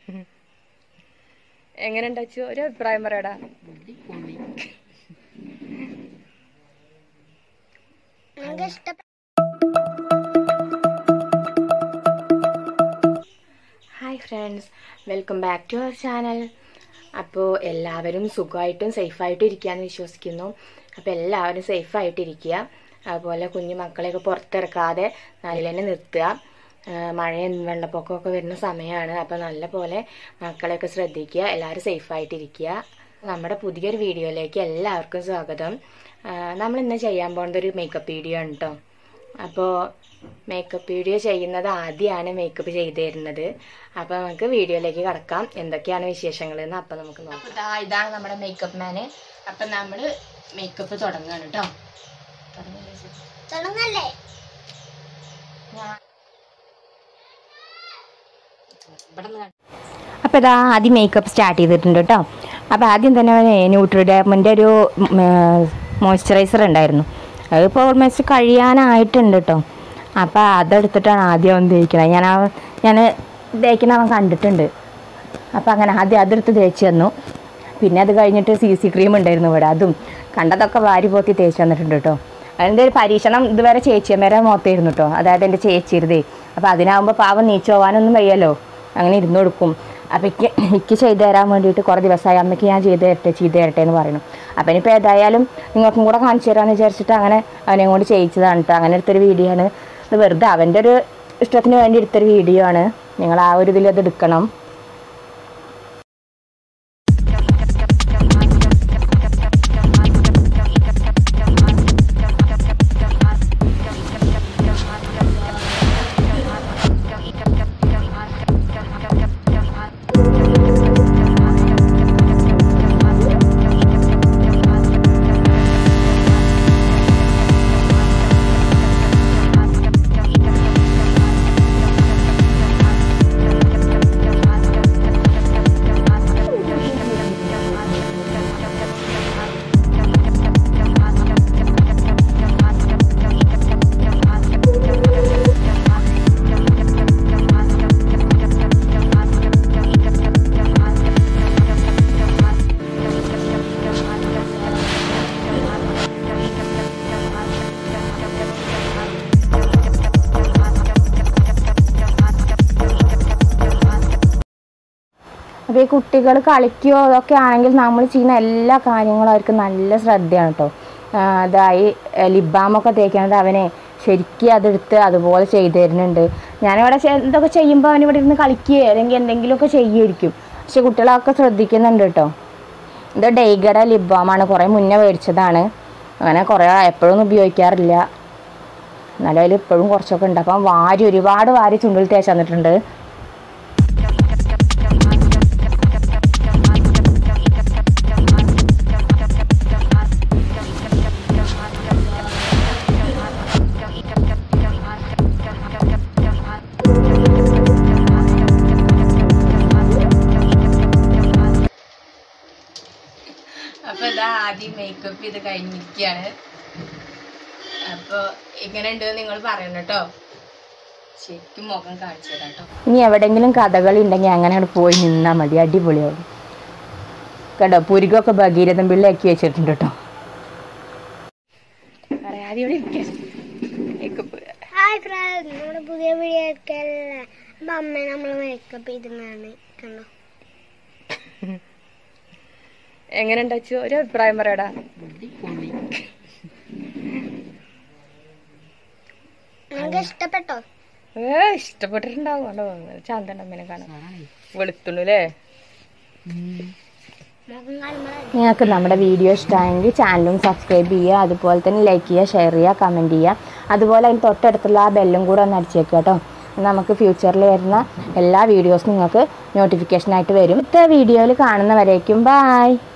എങ്ങനെ ഉണ്ടാച്ചു ഒരു അഭിപ്രായം പറയടാ നിങ്ങൾക്ക് ഇഷ്ടപ്പെട്ട hi friends welcome back to our channel അപ്പോൾ എല്ലാവരും സുഖമായിട്ടും സേഫായിട്ടും ഇരിക്കുകയെന്ന് വിശ്വസിക്കുന്നു അപ്പോൾ എല്ലാവരും സേഫായിട്ടിരിക്കുക അതുപോലെ കുഞ്ഞു മക്കളെയൊക്കെ പുറത്തിറക്കാതെ നല്ല തന്നെ നിർത്തുക ആ, മഴയും വെള്ളപ്പൊക്കമൊക്കെ വരുന്ന സമയമാണ് അപ്പോൾ നല്ല പോലെ മക്കളെയൊക്കെ ശ്രദ്ധിക്കുക എല്ലാവരും സേഫായിട്ടിരിക്കുക നമ്മുടെ പുതിയൊരു വീഡിയോയിലേക്ക് എല്ലാവർക്കും സ്വാഗതം ആ, നമ്മൾ ഇന്ന് ചെയ്യാൻ പോകുന്നത് ഒരു മേക്കപ്പ് വീഡിയോ ആണ് കേട്ടോ അപ്പോൾ മേക്കപ്പ് വീഡിയോ ചെയ്യുന്നത് ആദ്യമാണ് മേക്കപ്പ് ചെയ്തു തരുന്നത് അപ്പോൾ നമുക്ക് വീഡിയോയിലേക്ക് കടക്കാം എന്തൊക്കെയാണ് വിശേഷങ്ങൾ എന്ന് അപ്പം നമുക്ക് നോക്കാം ഇതാ ഇതാണ് നമ്മുടെ മേക്കപ്പ് മാന് അപ്പം നമ്മൾ മേക്കപ്പ് തുടങ്ങുകയാണ് കേട്ടോ തുടങ്ങല്ലേ അപ്പോൾ ഇതാ ആദ്യം മേക്കപ്പ് സ്റ്റാർട്ട് ചെയ്തിട്ടുണ്ട് കേട്ടോ അപ്പോൾ ആദ്യം തന്നെ ന്യൂട്രിഡാമിൻ്റെ ഒരു മോയ്സ്ചറൈസർ ഉണ്ടായിരുന്നു അതിപ്പോൾ ഓൾമോസ്റ്റ് കഴിയാനായിട്ടുണ്ട് കേട്ടോ അപ്പോൾ അതെടുത്തിട്ടാണ് ആദ്യം അവൻ തേക്കുന്നത് ഞാൻ അവൻ ഞാൻ തേക്കുന്ന അവൻ കണ്ടിട്ടുണ്ട് അപ്പോൾ അങ്ങനെ ആദ്യം അതെടുത്ത് തേച്ച് തന്നു പിന്നെ അത് കഴിഞ്ഞിട്ട് സി സി ക്രീം ഉണ്ടായിരുന്നു ഇവിടെ അതും കണ്ടതൊക്കെ വാരി പോത്തി തേച്ച് തന്നിട്ടുണ്ട് കേട്ടോ അതിൻ്റെ ഒരു പരീക്ഷണം ഇതുവരെ ചേച്ചിയമ്മേരെ മുഖത്തായിരുന്നു കേട്ടോ അതായത് എൻ്റെ ചേച്ചിരുതേ അപ്പോൾ അതിനാകുമ്പോൾ പാവം നീച്ചു പോകാനൊന്നും വയ്യല്ലോ അങ്ങനെ ഇരുന്ന് കൊടുക്കും അപ്പോൾ ഇക്ക് ഇക്ക് ചെയ്തു തരാൻ വേണ്ടിയിട്ട് കുറേ ദിവസമായി അമ്മയ്ക്ക് ഞാൻ ചെയ്ത് തരട്ടെ ചെയ്ത് തരട്ടെ എന്ന് പറയുന്നു അപ്പം ഇനിയിപ്പോൾ ഏതായാലും നിങ്ങൾക്കും കൂടെ കാണിച്ചു തരാമെന്ന് വിചാരിച്ചിട്ട് അങ്ങനെ അവനെയും കൊണ്ട് ചെയ്യിച്ചതാണ് കേട്ടോ അങ്ങനെ എടുത്തൊരു വീഡിയോ ആണ് ഇത് വെറുതെ അവൻ്റെ ഒരു ഇഷ്ടത്തിന് വേണ്ടി എടുത്തൊരു വീഡിയോ ആണ് നിങ്ങൾ ആ ഒരു ഇതിൽ അത് എടുക്കണം അപ്പോൾ ഈ കുട്ടികൾ കളിക്കുകയോ അതൊക്കെ ആണെങ്കിൽ നമ്മൾ ചെയ്യുന്ന എല്ലാ കാര്യങ്ങളും അവർക്ക് നല്ല ശ്രദ്ധയാണ് കേട്ടോ അതായി ലിബാമൊക്കെ തേക്കുന്നത് അവനെ ശരിക്കും അതെടുത്ത് അതുപോലെ ചെയ്തു തരുന്നുണ്ട് ഞാനിവിടെ ചെ- എന്തൊക്കെ ചെയ്യുമ്പോൾ അവൻ ഇവിടെ ഇരുന്ന് കളിക്കുകയോ അല്ലെങ്കിൽ എന്തെങ്കിലുമൊക്കെ ചെയ്യുമായിരിക്കും പക്ഷെ കുട്ടികളൊക്കെ ശ്രദ്ധിക്കുന്നുണ്ട് കേട്ടോ ഇത് ഡെയ്ഗയുടെ ലിബാമാണ് കുറേ മുന്നേ മേടിച്ചതാണ് അങ്ങനെ കുറേ എപ്പോഴൊന്നും ഉപയോഗിക്കാറില്ല എന്നാലും അതിൽ ഇപ്പോഴും കുറച്ചൊക്കെ ഉണ്ട് അപ്പം വാരി ഒരുപാട് വാരി ചുണ്ടിൽ തേച്ച് തന്നിട്ടുണ്ട് അപ്പൊ ഇതാ ആദ്യം മേക്കപ്പ് ഇത് കഴിഞ്ഞിരിക്കുകയാണ് അപ്പൊ എങ്ങനെയുണ്ട് നിങ്ങൾ പറയണം കേട്ടോ ശരിക്കും മുഖം കാണിച്ചു തരാം കേട്ടോ ഇനി എവിടെയെങ്കിലും കഥകളി ഉണ്ടെങ്കിൽ അങ്ങനെ അങ്ങട് പോയി നിന്നാൽ മതി അടിപൊളിയാവും കേട്ടോ പുരികൊക്കെ ഭഗീരഥൻ പിള്ളയാക്കി വെച്ചിട്ടുണ്ട് കേട്ടോ പറയാതെ ഇവിടെ ഇരിക്കാം മേക്കപ്പ് ഹായ് ഫ്രണ്ട് നമ്മുടെ പുതിയ വീഡിയോ എടുക്കല്ലേ അപ്പൊ അമ്മ നമ്മൾ മേക്കപ്പ് ചെയ്തിട്ടാണ് കണ്ടോ എങ്ങനെ ഉണ്ടാച്ചു ഒരു അഭിപ്രായം പറയടാ നിങ്ങൾക്ക് ഇഷ്ടപ്പെട്ടോ ഏ ഇഷ്ടപ്പെട്ടിട്ടുണ്ടാവും കണ്ടോ ചാന്തണ്ട അമ്മേനെ കാണാൻ വെളുത്തുള്ളൂ അല്ലേ മുഖം കാണുമ്പോൾ നിങ്ങൾക്ക് നമ്മുടെ വീഡിയോ ഇഷ്ടമായെങ്കിൽ ചാനലും സബ്സ്ക്രൈബ് ചെയ്യുക അതുപോലെ തന്നെ ലൈക്ക് ചെയ്യുക ഷെയർ ചെയ്യുക കമൻറ്റ് ചെയ്യുക അതുപോലെ അതിന് തൊട്ടടുത്തുള്ള ആ ബെല്ലും കൂടെ ഒന്ന് അടിച്ചേക്കുക കേട്ടോ നമുക്ക് ഫ്യൂച്ചറിൽ വരുന്ന എല്ലാ വീഡിയോസും നിങ്ങൾക്ക് നോട്ടിഫിക്കേഷനായിട്ട് വരും അടുത്ത വീഡിയോയിൽ കാണുന്നവരേക്കും ബായ്